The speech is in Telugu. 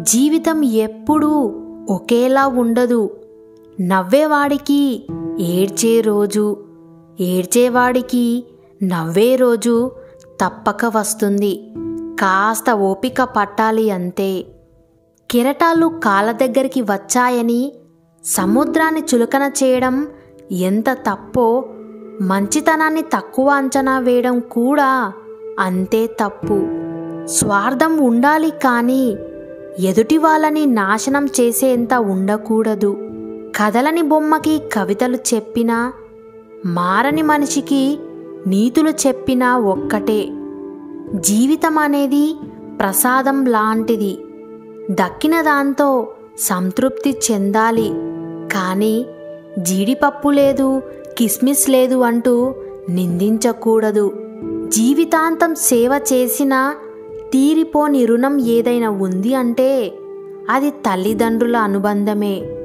జీవితం ఎప్పుడూ ఒకేలా ఉండదు నవ్వేవాడికి ఏడ్చే రోజు ఏడ్చేవాడికి నవ్వే రోజు తప్పక వస్తుంది కాస్త ఓపిక పట్టాలి అంతే కెరటాలు కాళ్ళ దగ్గరికి వచ్చాయని సముద్రాన్ని చులకన చేయడం ఎంత తప్పో మంచితనాన్ని తక్కువ అంచనా వేయడం కూడా అంతే తప్పు స్వార్థం ఉండాలి కానీ ఎదుటి వాళ్ళని నాశనం చేసేంత ఉండకూడదు కదలని బొమ్మకి కవితలు చెప్పినా మారని మనిషికి నీతులు చెప్పినా ఒక్కటే జీవితం అనేది ప్రసాదం లాంటిది దక్కిన దాంతో సంతృప్తి చెందాలి కానీ జీడిపప్పు లేదు కిస్మిస్ లేదు అంటూ నిందించకూడదు జీవితాంతం సేవ చేసిన తీరిపోని రుణం ఏదైనా ఉంది అంటే అది తల్లిదండ్రుల అనుబంధమే